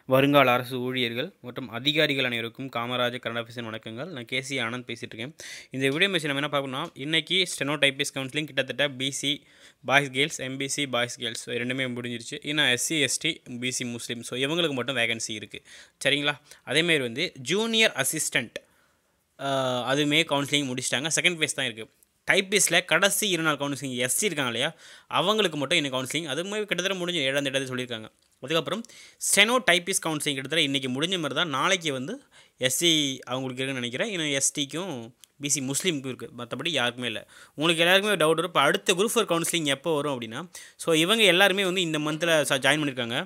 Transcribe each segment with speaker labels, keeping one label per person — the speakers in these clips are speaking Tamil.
Speaker 1: வருங்கால அரசு ஊழியர்கள் மற்றும் அதிகாரிகள் அனைவருக்கும் காமராஜர் கனடாபிசன் வணக்கங்கள் நான் கேசி ஆனந்த் பேசிகிட்டு இருக்கேன் இந்த வீடியோ மெஷின் நம்ம என்ன பார்க்கணும்னா இன்றைக்கி ஸ்டெனோ டைப்பிஸ் கவுன்சிலிங் கிட்டத்தட்ட BC boys girls MBC boys girls so ரெண்டுமே முடிஞ்சிருச்சு இன்னும் SC ST BC Muslim so இவங்களுக்கு மட்டும் வேகன்சி இருக்குது சரிங்களா அதேமாரி வந்து ஜூனியர் அசிஸ்டண்ட் அதுவுமே கவுன்சிலிங் முடிச்சிட்டாங்க செகண்ட் ஃபேஸ் தான் இருக்குது டைப்பிஸில் கடைசி இரு நாள் கவுன்சிலிங் எஸ்சி இருக்காங்க இல்லையா அவங்களுக்கு மட்டும் இன்னும் கவுன்சிலிங் அதுவுமே கிட்டத்தட்ட முடிஞ்சு ஏழாம் தேதி சொல்லியிருக்காங்க அதுக்கப்புறம் ஸ்டெனோ டைப்பிஸ் கவுன்சிலிங் கிட்டத்தட்ட இன்றைக்கி முடிஞ்ச மாதிரி தான் நாளைக்கு வந்து எஸ்சி அவங்களுக்கு இருக்குன்னு நினைக்கிறேன் இன்னும் எஸ்டிக்கும் பிசி முஸ்லீமுக்கும் இருக்குது மற்றபடி யாருக்குமே இல்லை உங்களுக்கு எல்லாருக்குமே டவுட் வரும் இப்போ அடுத்த குரூப் ஃபோர் கவுன்சிலிங் எப்போ வரும் அப்படின்னா ஸோ இவங்க எல்லாருமே வந்து இந்த மந்தில் ஜாயின் பண்ணியிருக்காங்க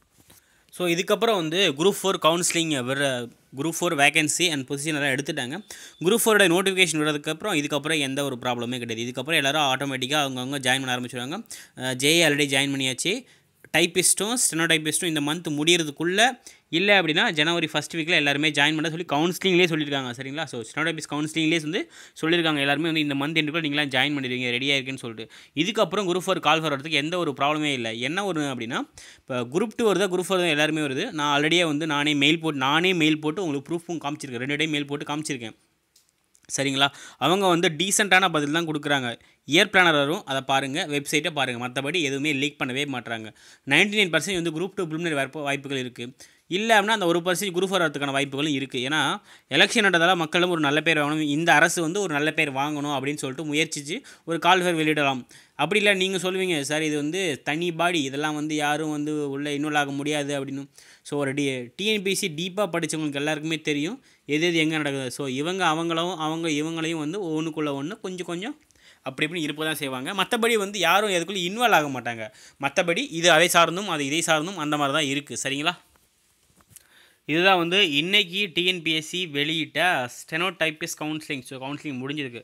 Speaker 1: ஸோ இதுக்கப்புறம் வந்து குரூப் ஃபோர் கவுன்சிலிங் வர group four vacancy and position எல்லாம் எடுத்துட்டாங்க குரூப் ஃபோரோட நோட்டிஃபிகேஷன் வரதுக்கப்புறம் இதுக்கப்புறம் எந்த ஒரு ப்ராப்ளமே கிடையாது இதுக்கப்புறம் எல்லோரும் ஆட்டோமேட்டிக்காக அவங்கவுங்க ஜாயின் பண்ண ஆரம்பிச்சிடுவாங்க ஜேஏ ஆல்ரெடி ஜாயின் பண்ணியாச்சு டைப்பிஸ்ட்டும் ஸ்டெனோ டைப்பிஸ்ட்டும் இந்த மந்த் முடியறதுக்குள்ளே இல்லை அப்படின்னா ஜனவரி ஃபஸ்ட் வீக்கில் எல்லாருமே ஜாயின் பண்ண சொல்லி கவுன்சிலிங்லேயே சொல்லியிருக்காங்க சரிங்களா ஸோ ஸ்டெனோ டைப்பிஸ் கவுன்சிலிங்லேயே வந்து சொல்லியிருக்காங்க எல்லாருமே வந்து இந்த மந்த் எண்டுக்குள்ள நீங்களாம் ஜாயின் பண்ணிடுவீங்க ரெடியாக இருக்குன்னு சொல்லிட்டு இதுக்கப்புறம் குரூப் ஃபோர் கால் வரதுக்கு எந்த ஒரு ப்ராப்ளமே இல்லை என்ன ஒரு அப்படின்னா இப்போ குரூப் டூ வருதா குரூப் ஃபோர் எல்லாருமே வருது நான் ஆல்ரெடியே வந்து நானே மெயில் போட்டு நானே மெயில் போட்டு உங்களுக்கு ப்ரூஃபும் காமிச்சிருக்கேன் ரெண்டு டைம் மெயில் போட்டு காமிச்சிருக்கேன் சரிங்களா அவங்க வந்து டீசெண்டான பதில் தான் கொடுக்குறாங்க இயர் பிளானர் வரும் அதை பாருங்கள் வெப்சைட்டை பாருங்கள் மற்றபடி எதுவுமே லீக் பண்ணவே மாட்டுறாங்க நைன்டி நைன் பர்சன்ட் வந்து குரூப் டூ ப்ரிலிமினரி வாய்ப்பு வாய்ப்புகள் இருக்குது இல்லை அப்படின்னா அந்த ஒரு பர்சன்ட் குரூப் வரதுக்கான வாய்ப்புகளும் இருக்குது ஏன்னா எலெக்ஷன் நடந்தால மக்களும் ஒரு நல்ல பேர் வாங்கணும் இந்த அரசு வந்து ஒரு நல்ல பேர் வாங்கணும் அப்படின்னு சொல்லிட்டு முயற்சித்து ஒரு கால் ஃபேர் வெளியிடலாம் அப்படி இல்லை நீங்கள் சொல்லுவீங்க சார் இது வந்து தனி பாடி இதெல்லாம் வந்து யாரும் வந்து உள்ளே இன்வால்வ் ஆக முடியாது அப்படின்னு ஸோ ஒரு டி டிஎன்பிசி டீப்பாக படித்தவங்களுக்கு எல்லாருக்குமே தெரியும் எது எது எங்கே நடக்குது ஸோ இவங்க அவங்களும் அவங்க இவங்களையும் வந்து ஒன்றுக்குள்ளே ஒன்று கொஞ்சம் கொஞ்சம் அப்படி இப்படி இருப்ப தான் செய்வாங்க மற்றபடி வந்து யாரும் எதுக்குள்ளே இன்வால்வ் ஆக மாட்டாங்க மற்றபடி இது அதை சார்ந்தும் அது இதை சார்ந்தும் அந்த மாதிரி தான் இருக்குது சரிங்களா இதுதான் வந்து இன்றைக்கி டிஎன்பிஎஸ்சி வெளியிட்ட steno typist counselling so counselling முடிஞ்சிருக்கு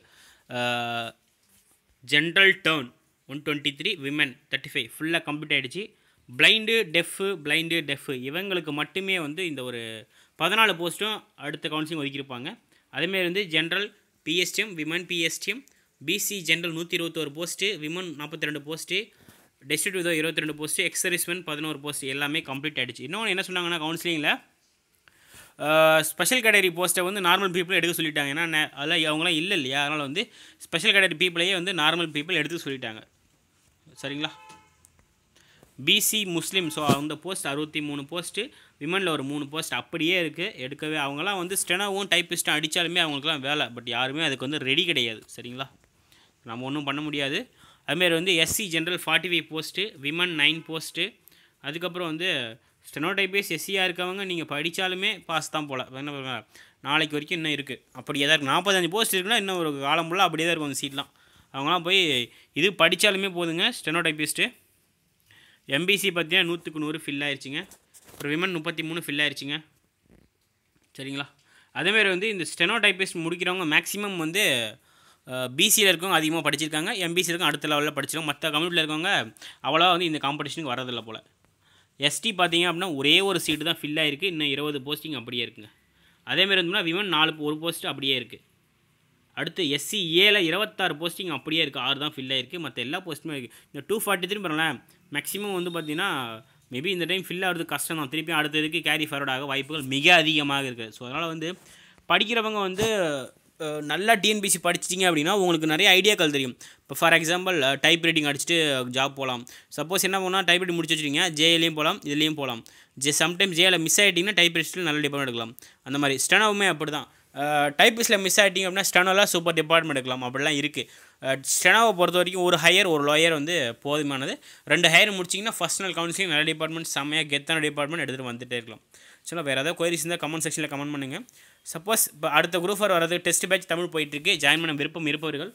Speaker 1: general turn one twenty three women thirty five ஃபுல்லாக கம்ப்ளீட் ஆகிடுச்சு பிளைண்டு டெஃப்பு பிளைண்டு டெஃப்பு இவங்களுக்கு மட்டுமே வந்து இந்த ஒரு பதினாலு போஸ்ட்டும் அடுத்த கவுன்சிலிங் ஒதுக்கியிருப்பாங்க அதேமாரி வந்து general PSTM women PSTM BC general நூற்றி இருபத்தோரு போஸ்ட்டு விமன் நாற்பத்தி ரெண்டு போஸ்ட்டு டெஸ்டிட் இதோ இருபத்தி ரெண்டு போஸ்ட்டு எக்ஸர்விஸ்மென் பதினோரு போஸ்ட் எல்லாமே கம்ப்ளீட் ஆகிடுச்சு இன்னொன்று என்ன சொன்னாங்கன்னா கவுன்சிலிங்கில் ஸ்பெஷல் கேட்டகரி போஸ்ட்டை வந்து நார்மல் பீப்புள் எடுக்க சொல்லிட்டாங்க ஏன்னா அதெல்லாம் அவங்களாம் இல்லை இல்லையா அதனால் வந்து ஸ்பெஷல் கேட்டகரி பீப்புளையே வந்து நார்மல் பீப்புள் எடுத்து சொல்லிட்டாங்க சரிங்களா பிசி முஸ்லீம் ஸோ அந்த போஸ்ட் அறுபத்தி மூணு போஸ்ட்டு விமனில் ஒரு மூணு போஸ்ட் அப்படியே இருக்குது எடுக்கவே அவங்களாம் வந்து ஸ்டெனோவும் டைப்பிஸ்ட்டும் அடித்தாலுமே அவங்களுக்குலாம் வேலை பட் யாருமே அதுக்கு வந்து ரெடி கிடையாது சரிங்களா நம்ம ஒன்றும் பண்ண முடியாது அதுமாரி வந்து SC general forty five post women nine post அதுக்கப்புறம் வந்து ஸ்டெனோடைபேஸ் எஸ்சியாக இருக்கவங்க நீங்கள் படித்தாலுமே பாஸ் தான் போல் என்ன பண்ணுங்க நாளைக்கு வரைக்கும் இன்னும் இருக்குது அப்படி எதாவது நாற்பத்தஞ்சு போஸ்ட் இருக்குன்னா இன்னும் ஒரு காலம் ஃபுல்லாக அப்படியே தான் இருக்கும் அந்த சீட்லாம் அவங்களாம் போய் இது படித்தாலுமே போதுங்க ஸ்டெனோடைபிஸ்ட்டு எம்பிசி பார்த்தீங்கன்னா நூற்றுக்கு நூறு ஃபில் ஆயிடுச்சுங்க அப்புறம் விமன் முப்பத்தி மூணு ஃபில் ஆயிடுச்சுங்க சரிங்களா அதேமாரி வந்து இந்த ஸ்டெனோடைபிஸ்ட் முடிக்கிறவங்க மேக்ஸிமம் வந்து பிசியில் இருக்கவங்க அதிகமாக படிச்சிருக்காங்க எம்பிசியில் இருக்கவங்க அடுத்த லெவலில் படிச்சிருக்காங்க மற்ற கம்யூனிட்டியில் இருக்கவங்க அவ்வளோவா வந்து இந்த காம்படிஷனுக்கு வரதில்லை போல் எஸ்டி பார்த்தீங்க அப்படின்னா ஒரே ஒரு சீட்டு தான் ஃபில் ஆகிருக்கு இன்னும் இருபது போஸ்டிங் அப்படியே இருக்குங்க அதேமாரி இருந்தோம்னா விமன் நாலு ஒரு போஸ்ட் அப்படியே இருக்குது அடுத்து எஸ்சி ஏல இருபத்தாறு போஸ்டிங் அப்படியே இருக்குது ஆறு தான் ஃபில் ஆகிருக்கு மற்ற எல்லா போஸ்ட்டுமே இருக்குது இந்த டூ ஃபார்ட்டி த்ரீ பாருங்களேன் மேக்ஸிமம் வந்து பார்த்திங்கன்னா மேபி இந்த டைம் ஃபில் ஆகிறது கஷ்டம் தான் திருப்பியும் அடுத்ததுக்கு கேரி ஃபார்வர்ட் ஆக வாய்ப்புகள் மிக அதிகமாக இருக்குது ஸோ அதனால் வந்து படிக்கிறவங்க வந்து நல்லா டிஎன்பிசி படிச்சிட்டிங்க அப்படின்னா உங்களுக்கு நிறைய ஐடியாக்கள் தெரியும் இப்போ ஃபார் எக்ஸாம்பிள் டைப் ரைட்டிங் அடிச்சுட்டு ஜாப் போகலாம் சப்போஸ் என்ன பண்ணால் டைப் ரைட்டிங் முடிச்சு வச்சுருக்கீங்க ஜேஏலையும் போகலாம் இதுலேயும் போகலாம் ஜே சம்டைம்ஸ் ஜேயில் மிஸ் ஆகிட்டிங்கன்னா டைப் ரைட்டில் நல்ல டிபார்ட்மெண்ட் எடுக்கலாம் அந்த மாதிரி ஸ்டெனோவுமே அப்படி தான் டைப்பிஸில் மிஸ் ஆகிட்டிங்க அப்படின்னா ஸ்டெனோலாம் சூப்பர் டிபார்ட்மெண்ட் எடுக்கலாம் அப்படிலாம் இருக்குது ஸ்டெனோவை பொறுத்த வரைக்கும் ஒரு ஹையர் ஒரு லோயர் வந்து போதுமானது ரெண்டு ஹையர் முடிச்சிங்கன்னா ஃபஸ்ட் நாள் கவுன்சிலிங் நல்ல டிபார்ட்மெண்ட் செம்மையாக கெத்தான டிபார்ட்மெண்ட் எடுத்துகிட்டு வந்துகிட்டே இருக்கலாம் சரி வேறு ஏதாவது கொயரிஸ் இருந்தால் கமெண்ட் செக்ஷனில் கமெண்ட் பண்ணுங்கள் சப்போஸ் இப்போ அடுத்த குரூப் ஃபார் வரது டெஸ்ட் பேட்ச் தமிழ் போயிட்டுருக்கு ஜாயின் பண்ண விருப்பம் இருப்பவர்கள்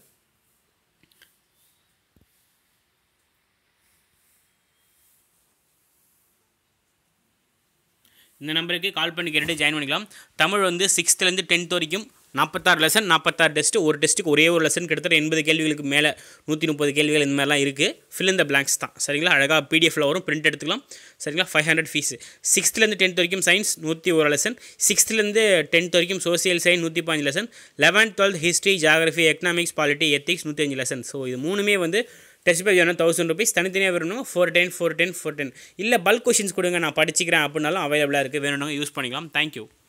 Speaker 1: இந்த நம்பருக்கு கால் பண்ணி கேட்டுட்டு ஜாயின் பண்ணிக்கலாம் தமிழ் வந்து சிக்ஸ்த்துலேருந்து டென்த் வரைக்கும் நாற்பத்தாறு லெசன் நாற்பத்தாறு டெஸ்ட்டு ஒரு டெஸ்ட்டுக்கு ஒரே ஒரு லெசன் கிட்டத்தட்ட எண்பது கேள்விகளுக்கு மேலே நூற்றி முப்பது கேள்விகள் இந்த மாதிரிலாம் இருக்குது ஃபில் இந்த பிளாங்க்ஸ் தான் சரிங்களா அழகாக பிடிஎஃபில் வரும் பிரிண்ட் எடுத்துக்கலாம் சரிங்களா ஃபைவ் ஹண்ட்ரட் ஃபீஸ் சிக்ஸ்த்துலேருந்து டென்த் வரைக்கும் சயின்ஸ் நூற்றி ஒரு லெசன் சிக்ஸ்த்துலேருந்து டென்த் வரைக்கும் சோசியல் சயின்ஸ் நூற்றி பாஞ்சு lesson eleventh twelfth history geography economics polity ethics நூற்றி அஞ்சு லெசன் ஸோ இது மூணுமே வந்து டெஸ்ட் பேஜ் வேணும் தௌசண்ட் ருபீஸ் தனித்தனியாக வேணும் four ten four ten four ten இல்லை பல்க் கொஷின்ஸ் கொடுங்க நான் படிச்சிக்கிறேன் அப்படின்னாலும் அவைலபிளாக இருக்குது வேணும்னா யூஸ் பண்ணிக்கலாம் தேங்க்யூ